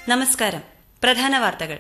നമസ്കാരം പ്രധാന വാർത്തകൾ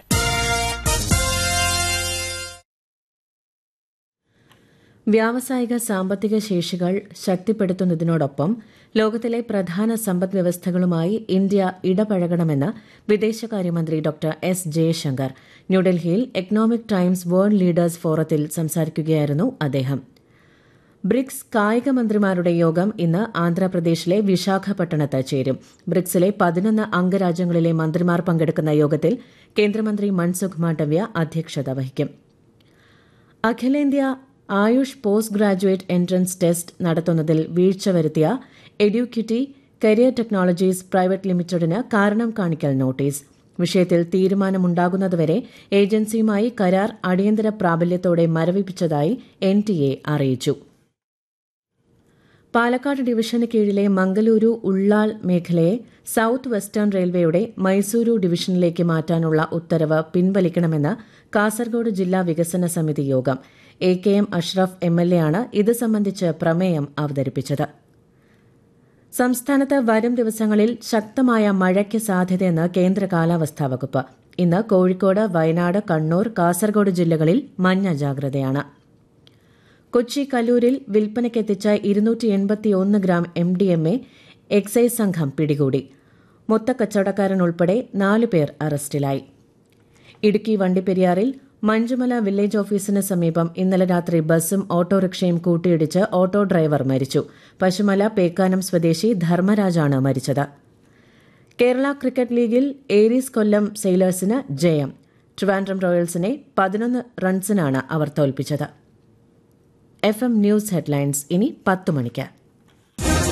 വ്യാവസായിക സാമ്പത്തിക ശേഷികൾ ശക്തിപ്പെടുത്തുന്നതിനോടൊപ്പം ലോകത്തിലെ പ്രധാന സമ്പദ് വ്യവസ്ഥകളുമായി ഇന്ത്യ ഇടപഴകണമെന്ന് വിദേശകാര്യമന്ത്രി ഡോക്ടർ എസ് ജയശങ്കർ ന്യൂഡൽഹിയിൽ എക്കണോമിക് ടൈംസ് വേൾഡ് ലീഡേഴ്സ് ഫോറത്തിൽ സംസാരിക്കുകയായിരുന്നു അദ്ദേഹം ബ്രിക്സ് കായിക മന്ത്രിമാരുടെ യോഗം ഇന്ന് ആന്ധ്രാപ്രദേശിലെ വിശാഖപട്ടണത്ത് ചേരും ബ്രിക്സിലെ പതിനൊന്ന് അംഗരാജ്യങ്ങളിലെ മന്ത്രിമാർ പങ്കെടുക്കുന്ന യോഗത്തിൽ കേന്ദ്രമന്ത്രി മൻസുഖ് മാണ്ഡവ്യ അധ്യക്ഷത വഹിക്കും അഖിലേന്ത്യാ AYUSH post graduate entrance test നടത്തുന്നതിൽ വീഴ്ച വരുത്തിയ എഡ്യൂക്കിറ്റി കരിയർ ടെക്നോളജീസ് പ്രൈവറ്റ് ലിമിറ്റഡിന് കാരണം കാണിക്കൽ നോട്ടീസ് വിഷയത്തിൽ തീരുമാനമുണ്ടാകുന്നതുവരെ ഏജൻസിയുമായി കരാർ അടിയന്തര പ്രാബല്യത്തോടെ മരവിപ്പിച്ചതായി എൻ ടി എ അറിയിച്ചു പാലക്കാട് ഡിവിഷന് കീഴിലെ മംഗലൂരു ഉള്ളാൾ മേഖലയെ സൌത്ത് വെസ്റ്റേൺ റെയിൽവേയുടെ മൈസൂരു ഡിവിഷനിലേക്ക് മാറ്റാനുള്ള ഉത്തരവ് പിൻവലിക്കണമെന്ന് കാസർഗോഡ് ജില്ലാ വികസന സമിതി യോഗം A K M Ashraf M L A ആണ് ഇത് സംബന്ധിച്ച് പ്രമേയം അവതരിപ്പിച്ചത് സംസ്ഥാനത്ത് വരും ദിവസങ്ങളിൽ ശക്തമായ മഴയ്ക്ക് സാധ്യതയെന്ന് കേന്ദ്ര കാലാവസ്ഥാ വകുപ്പ് ഇന്ന് കോഴിക്കോട് വയനാട് കണ്ണൂർ കാസർഗോഡ് ജില്ലകളിൽ മഞ്ഞ ജാഗ്രതയാണ് കൊച്ചി കലൂരിൽ വിൽപ്പനയ്ക്കെത്തിച്ച ഇരുന്നൂറ്റി എൺപത്തിയൊന്ന് gram M D M A excise സംഘം പിടികൂടി മൊത്തക്കച്ചവടക്കാരൻ ഉൾപ്പെടെ നാലു പേർ അറസ്റ്റിലായി ഇടുക്കി വണ്ടിപ്പെരിയാറിൽ മഞ്ചുമല വില്ലേജ് ഓഫീസിന് സമീപം ഇന്നലെ രാത്രി ബസ്സും ഓട്ടോറിക്ഷയും കൂട്ടിയിടിച്ച് ഓട്ടോ ഡ്രൈവർ മരിച്ചു പശുമല പേക്കാനം സ്വദേശി ധർമ്മരാജാണ് മരിച്ചത് കേരള ക്രിക്കറ്റ് ലീഗിൽ ഏരീസ് കൊല്ലം സെയിലേഴ്സിന് ജയം ട്രിവാൻഡ്രം റോയൽസിനെ പതിനൊന്ന് റൺസിനാണ് അവർ തോൽപ്പിച്ചത് എഫ് എം ന്യൂസ് ഹെഡ്ലൈൻസ് ഇനി പത്ത് മണിക്ക്